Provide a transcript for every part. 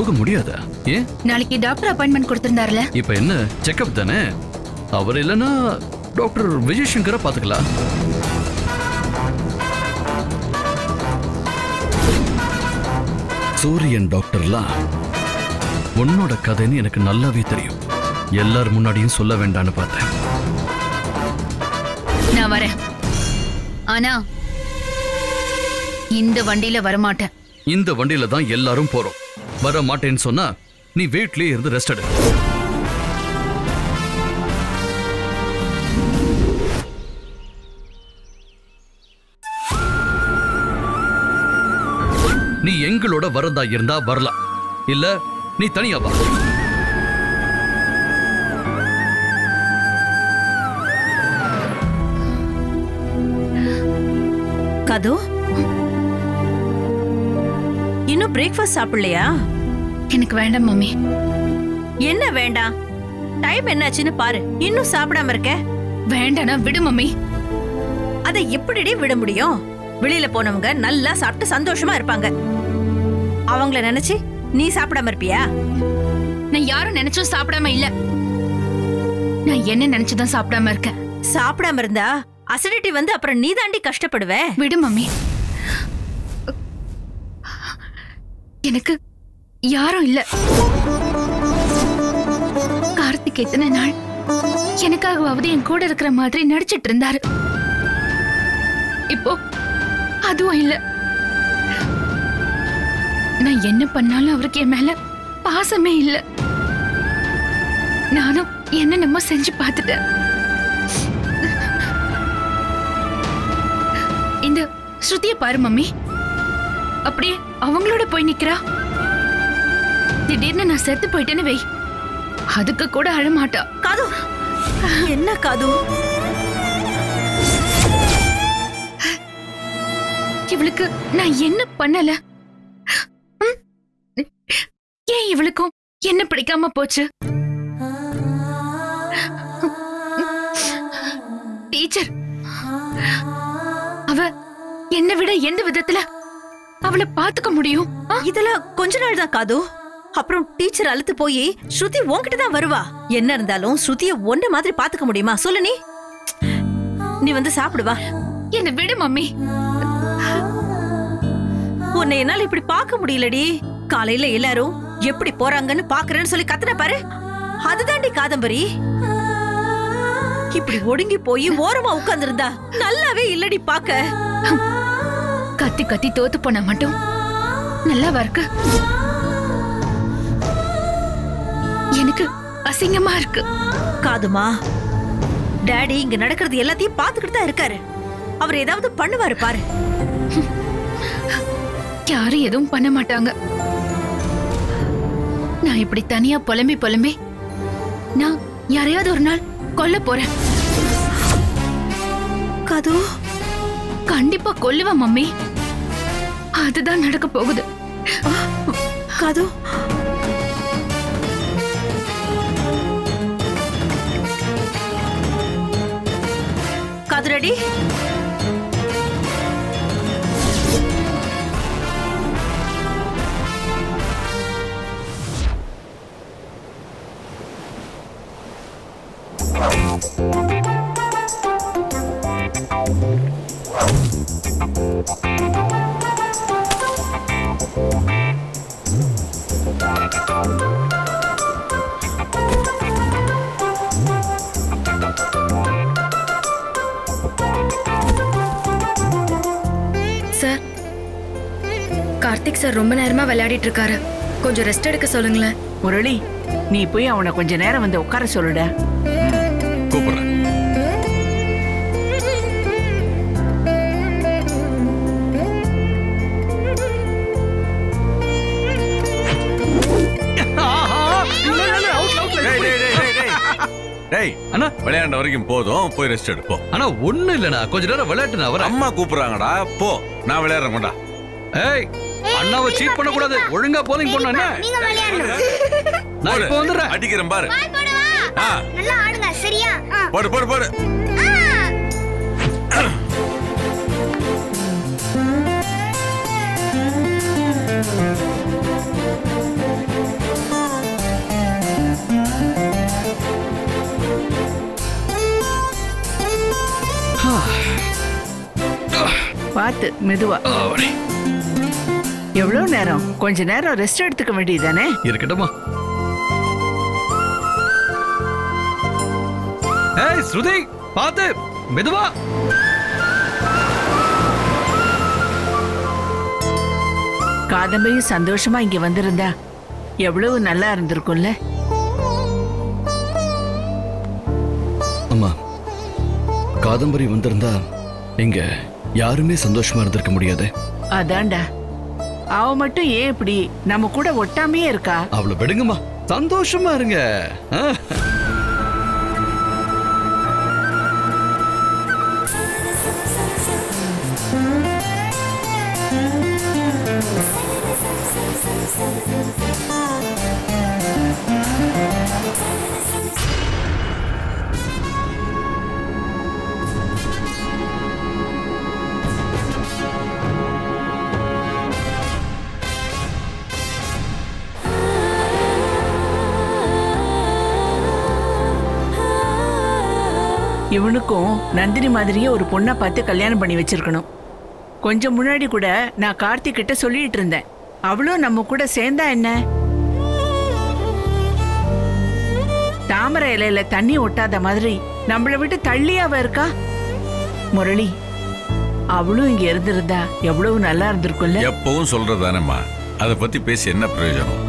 போக முடியாதா ஏன் நாளைக்கு டாக்டர் அப்பாயின்மெண்ட் கொடுத்திருந்தாருல இப்ப என்ன செக்கப் தானே அவர் இல்லைன்னா டாக்டர் விஜய் சங்கரை பாத்துக்கலாம் சூரியன் டாக்டர்லாம் உன்னோட கதைன்னு எனக்கு நல்லாவே தெரியும் எல்லார் முன்னாடியும் சொல்ல வேண்டான்னு பார்த்தேன் நான் வரேன் ஆனா இந்த வண்டியில வரமாட்டேன் இந்த வண்டியில தான் எல்லாரும் போறோம் வர மாட்டேன்னு சொன்னா நீ வீட்லயே இருந்து ரெஸ்ட் எடு நீ எங்களோட வரதா இருந்தா வரலாம் இல்ல நீ தனியா வா கது இன்னும் பிரேக்ஃபாஸ்ட் சாப்பிடலையா எனக்கு வேண்டாம் மம்மி என்ன வேண்டாம் டைம் என்னாச்சுன்னு பாரு இன்னும் சாப்பிடாம இருக்க வேண்டானா விடு மம்மி அதை எப்படிடி விட முடியும் வெளியில போனவங்க நல்லா சாப்பிட்டு சந்தோஷமா இருப்பாங்க அவங்கள நினைச்சு நீ சாப்பிடாம இருப்பியா நான் யாரும் நினைச்சும் சாப்பிடாம இல்ல நான் என்ன நினைச்சுதான் சாப்பிடாம இருக்கேன் சாப்பிடாம இருந்தா அசிடிட்டி வந்து அப்புறம் நீ தாண்டி கஷ்டப்படுவ விடு மம்மி எனக்கு யாரும் இல்ல கார்த்திக் எத்தனை நாள் எனக்காகவாவது என் கூட இருக்கிற மாதிரி நடிச்சிட்டு இருந்தாரு இப்போ அதுவும் இல்ல நான் என்ன பண்ணாலும் அவருக்கு என் மேல பாசமே இல்ல நானும் என்ன நம்ம செஞ்சு பார்த்துட்டேன் இந்த ஸ்ருதிய பாரு மம்மி அப்படியே அவங்களோட போய் நிக்கிறா திடீர்னு நான் செத்து போயிட்டேன்னு வை அதுக்கு கூட அழமாட்டா காது என்ன காது இவளுக்கு நான் என்ன பண்ணல ம்? ஏன் இவளுக்கும் என்ன பிடிக்காம போச்சு டீச்சர் அவ என்னை விட எந்த விதத்துல அவளை பாத்துக்க முடியும் ஆ? இதெல்லாம் கொஞ்ச நாள் தான் காது அப்புறம் டீச்சர் அழுத்து போய் ஸ்ருதி உன்கிட்ட தான் வருவா என்ன இருந்தாலும் ஸ்ருதிய ஒன்ன மாதிரி பாத்துக்க முடியுமா சொல்லு நீ நீ வந்து சாப்பிடுவா என்னை விடு மம்மி உன்னை என்னால இப்படி பார்க்க முடியலடி காலையில எல்லாரும் எப்படி போறாங்கன்னு பாக்குறேன்னு சொல்லி கத்துன பாரு அதுதாண்டி காதம்பரி இப்படி ஒடுங்கி போய் ஓரமா உட்கார்ந்திருந்தா நல்லாவே இல்லடி பாக்க கத்தி கத்தி தோத்து போனா மட்டும் நல்லாவா இருக்கு எனக்கு அசிங்கமா இருக்கு காதுமா டாடி இங்க நடக்கிறது எல்லாத்தையும் பாத்துக்கிட்டு தான் இருக்காரு அவர் ஏதாவது பண்ணுவாரு பாரு யாரும் எதுவும் பண்ண மாட்டாங்க நான் இப்படி தனியா புலம்பி புலம்பி நான் யாரையாவது ஒரு நாள் கொல்ல போறேன் காது கண்டிப்பா கொல்லுவேன் மம்மி அதுதான் நடக்க போகுது காது காது ரெடி சார் கார்த்திக் சார் ரொம்ப நேரமா விளையாடிட்டு இருக்காரு கொஞ்சம் ரெஸ்ட் எடுக்க சொல்லுங்களேன் முரளி நீ போய் அவனை கொஞ்ச நேரம் வந்து உட்கார சொல்லுடா கூப்பிடுறேன் டேய், டேய், டேய், டேய், டேய். டேய் அண்ணா விளையாண்ட வரைக்கும் போதும் போய் ரெஸ்ட் எடு போ ஆனா ஒண்ணு இல்லண்ணா கொஞ்ச நேரம் விளையாட்டு நான் வரேன் அம்மா கூப்பிடுறாங்கடா போ நான் விளையாடுறேன் கொண்டா ஏய் அண்ணாவை சீட் பண்ண கூடாது ஒழுங்கா போலிங் பண்ண என்ன நான் இப்போ வந்துடுறேன் அடிக்கிறேன் பாரு ஆ, நல்லா ஆடுங்க சரியா ஆ. போடு போடு போடு பார்த்து மெதுவா ஆவடி. எவ்வளவு நேரம் கொஞ்ச நேரம் ரெஸ்ட் எடுத்துக்க வேண்டியதானே இருக்கட்டுமா ஏய் ஸ்ருதி பாத்து மெதுவா காதம்பரியும் சந்தோஷமா இங்க வந்திருந்தா எவ்வளவு நல்லா இருந்திருக்கும்ல அம்மா காதம்பரி வந்திருந்தா இங்க யாருமே சந்தோஷமா இருந்திருக்க முடியாது அதான்டா அவ மட்டும் ஏன் இப்படி நம்ம கூட ஒட்டாமையே இருக்கா அவளை விடுங்கம்மா சந்தோஷமா இருங்க ஆ? இவனுக்கும் நந்தினி மாதிரியே ஒரு பொண்ணை பார்த்து கல்யாணம் பண்ணி வச்சிருக்கணும் கொஞ்சம் முன்னாடி கூட நான் கார்த்திக் கிட்ட சொல்லிட்டு இருந்தேன் அவளும் நம்ம கூட சேர்ந்தா என்ன தாமரை இலையில தண்ணி ஒட்டாத மாதிரி நம்மளை விட்டு தள்ளியாவ இருக்கா முரளி அவளும் இங்க இருந்திருந்தா எவ்வளவு நல்லா இருந்திருக்கும்ல எப்பவும் சொல்றதானேம்மா அதை பத்தி பேசி என்ன பிரயோஜனம்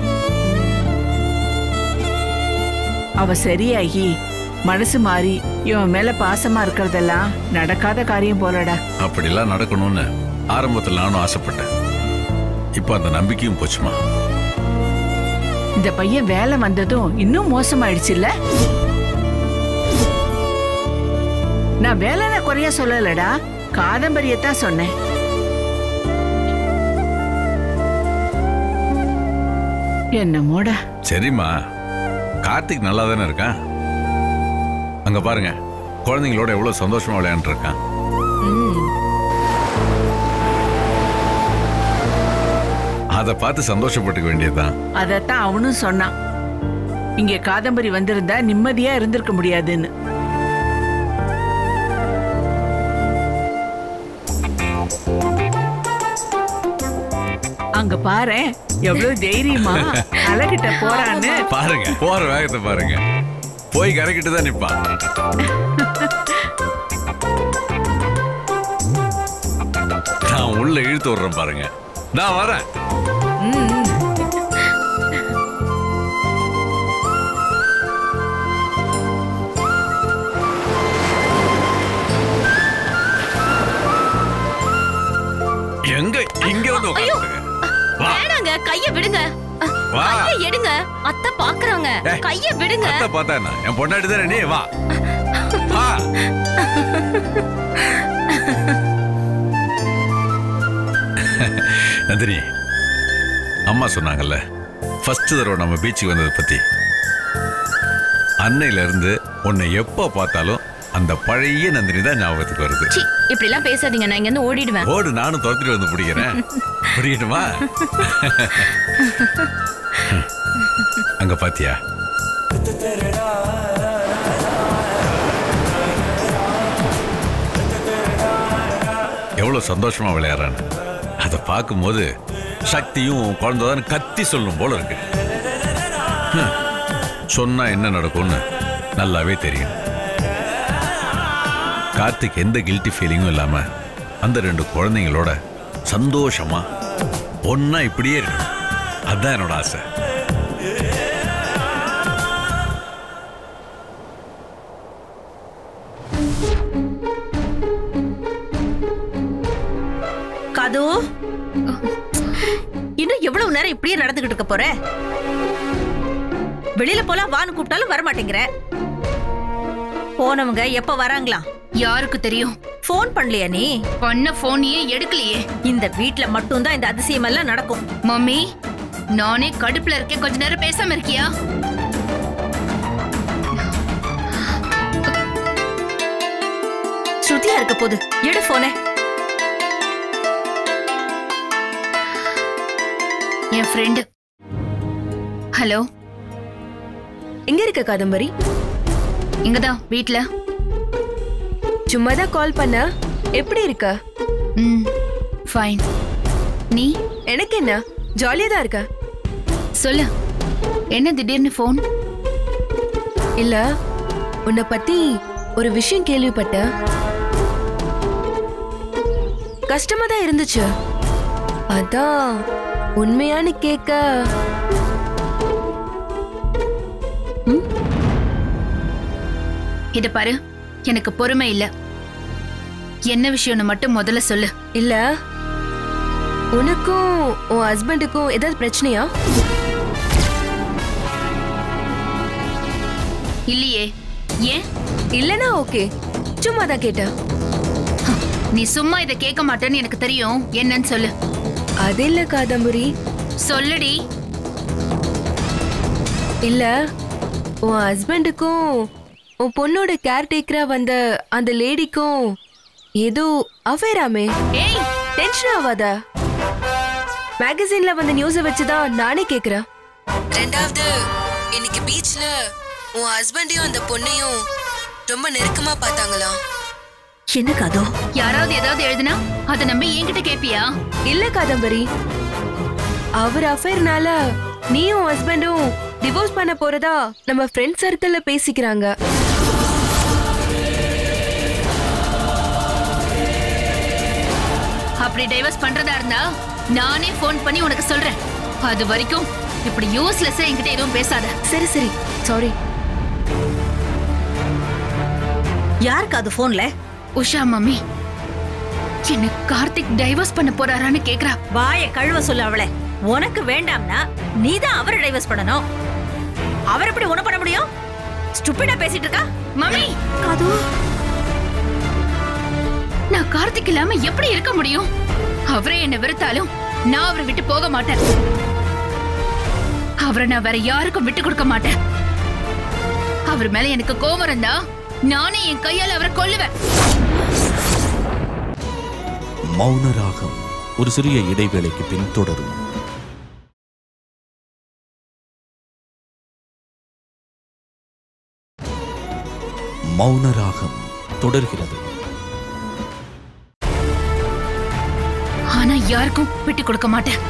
அவ சரியாகி மனசு மாறி இவன் மேல பாசமா இருக்கிறதெல்லாம் நடக்காத காரியம் போலடா அப்படிலாம் நடக்கணும்னு ஆரம்பத்தில் நானும் ஆசைப்பட்டேன் இப்போ அந்த நம்பிக்கையும் போச்சுமா இந்த பையன் வேலை வந்ததும் இன்னும் மோசமாயிடுச்சுல்ல நான் வேலைன குறைய சொல்லலடா காதம்பரியத்தான் சொன்னேன் என்னமோடா சரிம்மா கார்த்திக் நல்லா தானே இருக்கான் அங்க பாருங்க குழந்தைங்களோட எவ்வளவு சந்தோஷமா விளையாண்டு இருக்கான் அதை பார்த்து சந்தோஷப்பட்டுக்க வேண்டியதுதான் அதத்தான் அவனும் சொன்னான் இங்க காதம்பரி வந்திருந்தா நிம்மதியா இருந்திருக்க முடியாதுன்னு அங்க பாரு எவ்வளவு தைரியமா அழகிட்ட போறான்னு பாருங்க போற வேகத்தை பாருங்க போய் கரைக்கிட்டு தான் நிப்பான் நான் உள்ள இழுத்து விடுறேன் பாருங்க நான் வரேன் எங்க இங்க வந்து உட்காருங்க வா வேணாங்க கைய விடுங்க வா கைய எடுங்க அத்தை பாக்குறாங்க ஏய், கைய விடுங்க அத்தை பார்த்தா என்ன என் பொண்டாட்டி தானே நீ வா வா நந்தினி அம்மா சொன்னாங்கல்ல ஃபர்ஸ்ட் தடவை நம்ம பீச்சுக்கு வந்ததை பத்தி அன்னையில இருந்து உன்னை எப்போ பார்த்தாலும் அந்த பழைய நந்தினி தான் ஞாபகத்துக்கு வருது சி இப்படி எல்லாம் பேசாதீங்க நான் இங்க இருந்து ஓடிடுவேன் ஓடு நானும் துரத்திட்டு வந்து பிடிக்கிறேன் பிடிக்கட்டுமா அங்க பாத்தியா எவ்வளவு சந்தோஷமா விளையாடுறான்னு அதை பார்க்கும்போது சக்தியும் குழந்தைதான் கத்தி சொல்லும் போல இருக்கு ஹம். சொன்னா என்ன நடக்கும்னு நல்லாவே தெரியும் கார்த்திக் எந்த கில்ட்டி ஃபீலிங்கும் இல்லாம அந்த ரெண்டு குழந்தைங்களோட சந்தோஷமா ஒன்னா இப்படியே இருக்கணும் அதுதான் என்னோட ஆசை காது இன்னும் எவ்வளவு நேரம் இப்படியே நடந்துகிட்டு இருக்க போற வெளியில போலாம் வான்னு கூப்பிட்டாலும் வர மாட்டேங்கிற போனவங்க எப்ப வராங்களா யாருக்கு தெரியும் ஃபோன் பண்ணலையா நீ பண்ண போனையே எடுக்கலையே இந்த வீட்ல மட்டும்தான் இந்த அதிசயம் எல்லாம் நடக்கும் மம்மி நானே கடுப்புல இருக்கேன் கொஞ்ச நேரம் பேசாம இருக்கியா ஸ்ருதியா இருக்க போது எடு போனே என் ஃப்ரெண்டு ஹலோ எங்க இருக்க காதம்பரி இங்கதான் வீட்ல சும்மா தான் கால் பண்ண எப்படி இருக்க ம் ஃபைன் நீ எனக்கு என்ன ஜாலியா தான் இருக்க சொல்லு என்ன திடீர்னு ஃபோன் இல்ல உன்னை பத்தி ஒரு விஷயம் கேள்விப்பட்டேன் கஷ்டமா தான் இருந்துச்சு அதான் உண்மையான்னு கேட்க இத பாரு எனக்கு பொறுமை இல்ல என்ன விஷயம்னு மட்டும் முதல்ல சொல்லு இல்ல உனக்கும் உன் ஹஸ்பண்டுக்கும் ஏதாவது பிரச்சனையா இல்லையே ஏன் இல்லனா ஓகே சும்மா தான் கேட்டேன் நீ சும்மா இத கேட்க மாட்டேன்னு எனக்கு தெரியும் என்னன்னு சொல்லு அது இல்ல காதம்பரி சொல்லுடி இல்ல உன் ஹஸ்பண்டுக்கும் உன் பொண்ணோட கேர்டேக்கரா வந்த அந்த லேடிக்கும் ஏதோ அஃபேராமே ஏய் டென்ஷன் ஆகாத மேகசின்ல வந்த நியூஸை வச்சுதான் நானே கேக்குறேன் ரெண்டாவது இன்னைக்கு பீச்ல உன் ஹஸ்பண்டையும் அந்த பொண்ணையும் ரொம்ப நெருக்கமா பார்த்தாங்களாம் என்ன காதோ யாராவது ஏதாவது எழுதுனா அத நம்பி என்கிட்ட கேப்பியா இல்ல காதம்பரி அவர் அஃபேர்னால நீயும் ஹஸ்பண்டும் டிவோர்ஸ் பண்ண போறதா நம்ம ஃப்ரெண்ட் சர்க்கிள்ல பேசிக்கிறாங்க அப்படி டைவர்ஸ் பண்றதா இருந்தா நானே ஃபோன் பண்ணி உனக்கு சொல்றேன் அது வரைக்கும் இப்படி யூஸ்லெஸ்ஸா என்கிட்ட எதுவும் பேசாத சரி சரி சாரி யாருக்கு அது போன்ல உஷா மம்மி என்ன கார்த்திக் டைவர்ஸ் பண்ண போறாரான்னு கேக்குறா வாய கழுவ சொல்லு அவளை உனக்கு வேண்டாம்னா நீ தான் அவரை டைவர்ஸ் பண்ணணும் அவர் எப்படி உன பண்ண முடியும் ஸ்டூபிடா பேசிட்டு இருக்கா மம்மி காது நான் கார்த்திக் இல்லாம எப்படி இருக்க முடியும் அவரே என்ன வெறுத்தாலும் நான் அவரை விட்டு போக மாட்டேன் அவரை நான் வேற யாருக்கும் விட்டு கொடுக்க மாட்டேன் அவர் மேல எனக்கு கோவம் இருந்தா நானே என் கையால அவரை கொல்லுவேன் மௌன ராகம் ஒரு சிறிய இடைவேளைக்கு பின் தொடரும் மௌன ராகம் தொடர்கிறது ஆனா யாருக்கும் விட்டு கொடுக்க மாட்டேன்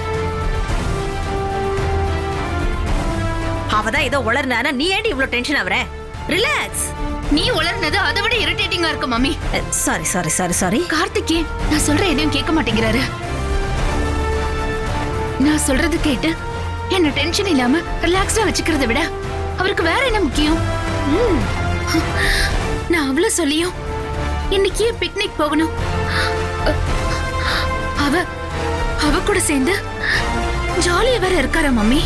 அவதான் ஏதோ உளர்னானா நீ ஏன்டி இவ்ளோ டென்ஷன் ஆவற ரிலாக்ஸ் நீ உளர்னது அதை விட இரிட்டேட்டிங்கா இருக்கு mummy sorry sorry sorry sorry கார்த்திகே நான் சொல்ற எதையும் கேட்க மாட்டேங்கிறாரு நான் சொல்றது கேட்டு என்ன டென்ஷன் இல்லாம ரிலாக்ஸ்டா வச்சுக்கிறத விட அவருக்கு வேற என்ன முக்கியம் ம். நான் அவ்வளவு சொல்லியும் இன்னைக்கு பிக்னிக் போகணும் அவ அவ கூட சேர்ந்து ஜாலியா வேற இருக்காரா மம்மி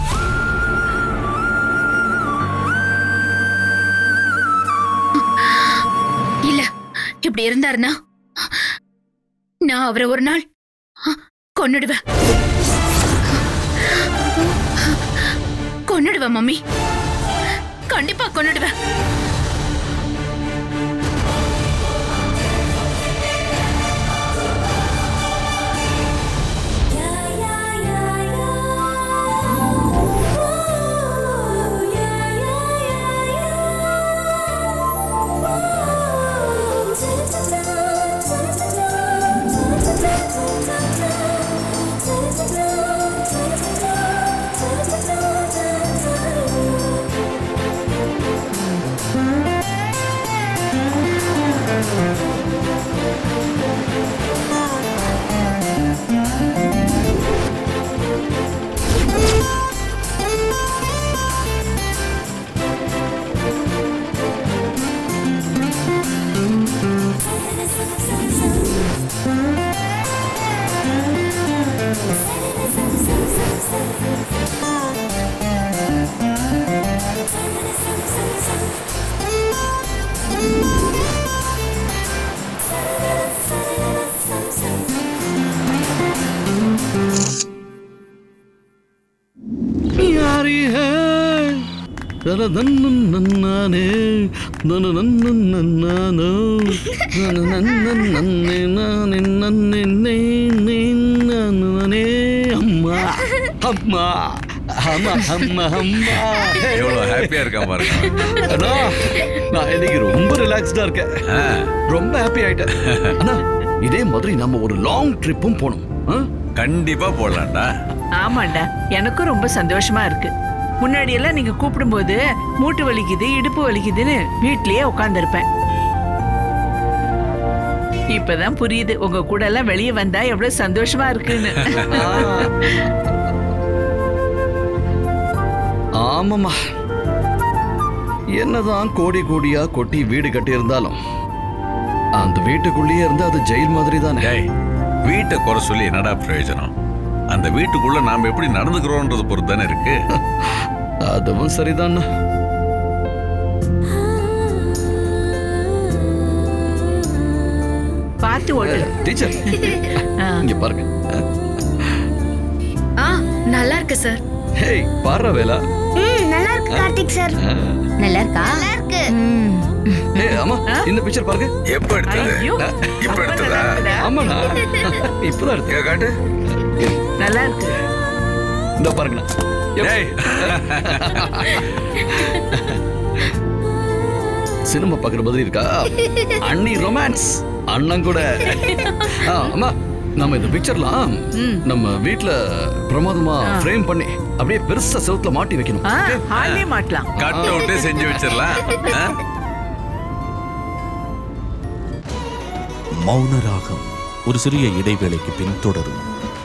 இல்ல இப்படி இருந்தாருன்னா நான் அவரை ஒரு நாள் கொன்னுடுவேன் கொன்னுடுவேன் மம்மி கண்டிப்பா கொன்னுடுவேன் யாரி ஹே தன நன்னன் நன்னானே நன நன்னன் நன்னானோ நன நன்னன் நன்னே நானே நன்னே நே நே நானே அம்மா அம்மா அம்மா அம்மா அம்மா எவ்வளவு ஹாப்பியா இருக்கான் பாருங்க அண்ணா நான் இன்னைக்கு ரொம்ப ரிலாக்ஸ்டா இருக்கேன் ஆ, ரொம்ப ஹாப்பி ஆயிட்டேன் அண்ணா இதே மாதிரி நம்ம ஒரு லாங் ட்ரிப்பும் போகணும் ஆ? கண்டிப்பா போடலாம்டா ஆமாண்டா எனக்கும் ரொம்ப சந்தோஷமா இருக்கு முன்னாடி எல்லாம் நீங்க கூப்பிடும்போது மூட்டு வலிக்குது இடுப்பு வலிக்குதுன்னு வீட்லயே உட்காந்துருப்பேன் இப்பதான் புரியுது உங்க கூட எல்லாம் வெளியே வந்தா எவ்வளவு சந்தோஷமா இருக்குன்னு ஆமாம்மா என்னதான் கோடி கோடியா கொட்டி வீடு கட்டி இருந்தாலும் அந்த வீட்டுக்குள்ளேயே இருந்து அது ஜெயில் மாதிரி தானே டேய் வீட்டை குறை சொல்லி என்னடா பிரயோஜனம் அந்த வீட்டுக்குள்ள நாம எப்படி நடந்துக்கிறோன்றது பொறுத்து தானே இருக்கு அதுவும் சரிதான் பார்த்து ஓட்டு டீச்சர் இங்க பாருங்க ஆ நல்லா இருக்கு சார் ஹேய் பாரு வேலா ம் நல்லா இருக்கு கார்த்திக் சார் நல்லா இருக்கா நல்லா இருக்கு ஏய் அம்மா இந்த பிக்சர் பாருங்க எப்ப எடுத்தது ஐயோ இப்ப எடுத்ததா ஆமாண்ணா இப்பதான் எடுத்தேன் இங்க காட்டு நல்லா இருக்கு இந்த பாருங்கண்ணா எப்~ டேய் சினிமா பாக்குற மாதிரி இருக்கா அண்ணி ரொமான்ஸ் அண்ணன் கூட ஆ, அம்மா நம்ம இந்த பிக்சர்லாம் நம்ம வீட்ல பிரமாதமா ஃப்ரேம் பண்ணி அப்படியே பெருசா செவுத்துல மாட்டி வைக்கணும் ஆ ஹாலே மாட்டலாம் கட் அவுட்டே செஞ்சு வச்சிடலாம் ஆ? மௌன ராகம் ஒரு சிறிய இடைவேளைக்கு பின் தொடரும்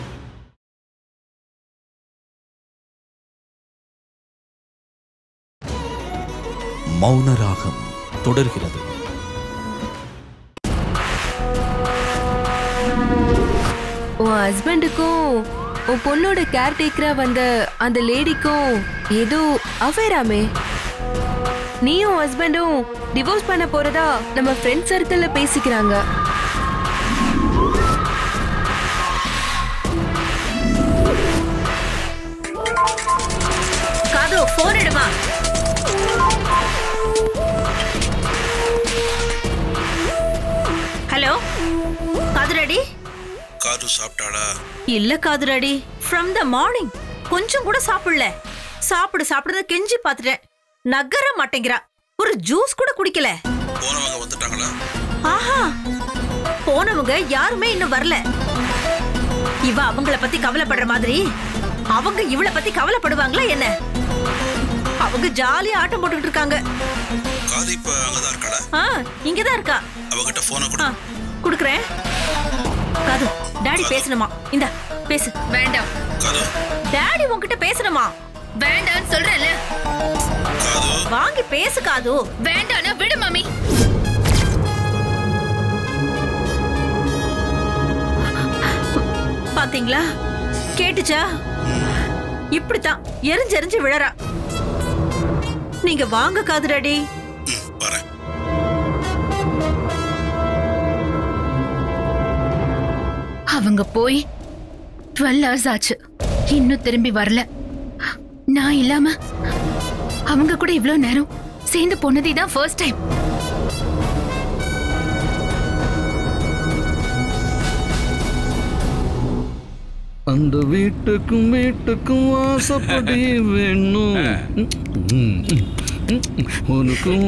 மௌன ராகம் தொடர்கிறது உன் ஹஸ்பண்டுக்கும் உன் பொண்ணோட கேர்டேக்கரா வந்த அந்த லேடிக்கும் ஏதோ அஃபேராமே நீயும் உன் ஹஸ்பண்டும் டிவோர்ஸ் பண்ண போறதா நம்ம ஃப்ரெண்ட் சர்க்கிள்ல பேசிக்கிறாங்க காது போன் எடுமா ஹலோ காதுரடி காது சாப்பிட்டாளா இல்ல காதுரடி ஃப்ரம் த மார்னிங் கொஞ்சம் கூட சாப்பிடல சாப்பிடு சாப்பிடுறத கெஞ்சி பாத்துட்டேன் நகர மாட்டேங்கிறா ஒரு ஜூஸ் கூட குடிக்கல போனவங்க வந்துட்டாங்களா ஆஹா போனவங்க யாருமே இன்னும் வரல இவ அவங்கள பத்தி கவலைப்படுற மாதிரி அவங்க இவள பத்தி கவலைப்படுவாங்களா என்ன அவங்க ஜாலியா ஆட்டம் போட்டுக்கிட்டு இருக்காங்க காது இப்ப அங்கதான் இருக்காளா ஆ இங்கதான் இருக்கா அவகிட்ட போன ஆ குடுக்குறேன் காது டாடி பேசணுமா இந்தா பேசு வேண்டாம் காது டாடி உன்கிட்ட பேசணுமா வேண்டாம்னு சொல்றேன்ல காது வாங்கி பேசு காது வேண்டாம்னா விடு மாமி பாத்தீங்களா கேட்டுச்சா இப்படித்தான் எரிஞ்செரிஞ்சு விழறா நீங்க வாங்க காது டாடி வரேன் அவங்க போய் டுவெல் ஹவர்ஸ் ஆச்சு இன்னும் திரும்பி வரல நான் இல்லாம அவங்க கூட இவ்ளோ நேரம் சேர்ந்து போனதே தான் ஃபர்ஸ்ட் டைம் அந்த வீட்டுக்கும் வீட்டுக்கும் வாசப்படி வேணும் உனக்கும்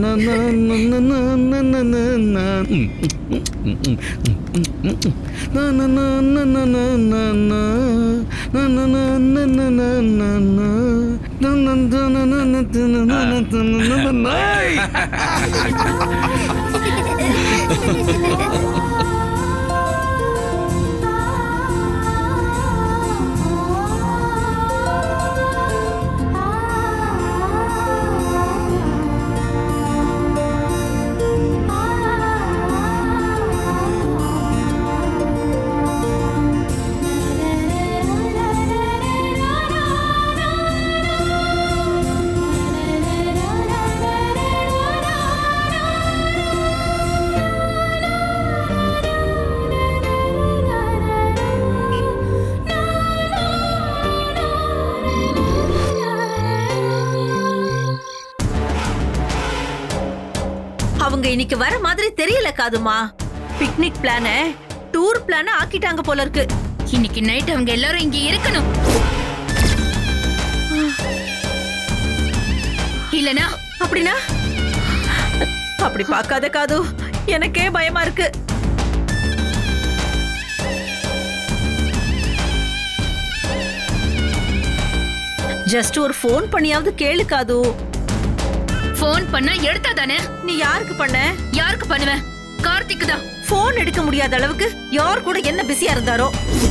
அவங்க இன்னைக்கு வர மாதிரி தெரியல காதுமா பிக்னிக் பிளான டூர் பிளான ஆக்கிட்டாங்க போல இருக்கு இன்னைக்கு நைட் அவங்க எல்லாரும் இங்க இருக்கணும் இல்லனா அப்படின்னா அப்படி பார்க்காத காது எனக்கே பயமா இருக்கு ஜஸ்ட் ஒரு ஃபோன் பண்ணியாவது கேளு காது ஃபோன் பண்ணா எடுத்தா தானே நீ யாருக்கு பண்ண யாருக்கு பண்ணுவேன் கார்த்திக் தான் ஃபோன் எடுக்க முடியாத அளவுக்கு யார் கூட என்ன பிஸியா இருந்தாரோ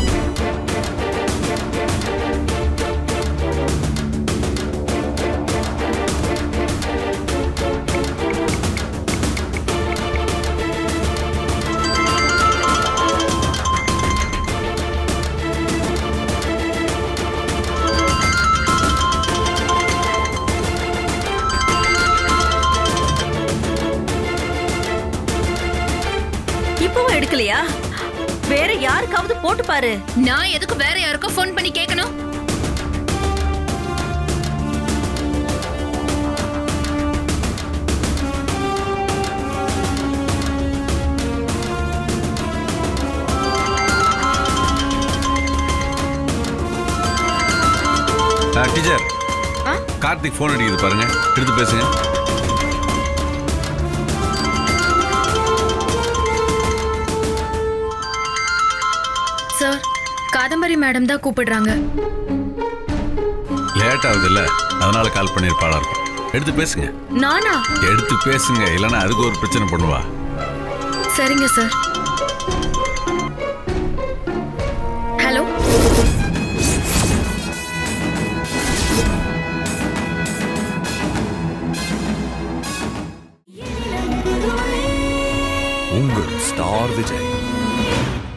இப்பவும் எடுக்கலையா வேற யாருக்காவது போட்டு பாரு நான் எதுக்கு வேற யாருக்கோ ஃபோன் பண்ணி கேட்கணும் டீச்சர் கார்த்திக் ஃபோன் அடிக்குது பாருங்க எடுத்து பேசுங்க சார் காதம்பரி மேடம் தான் கூப்பிடுறாங்க லேட் ஆகுது இல்ல அதனால கால் பண்ணியிருப்பாளா இருக்கும் எடுத்து பேசுங்க நானா எடுத்து பேசுங்க இல்லைன்னா அதுக்கு ஒரு பிரச்சனை பண்ணுவா சரிங்க சார் ஹலோ உங்கள் ஸ்டார் விஜய்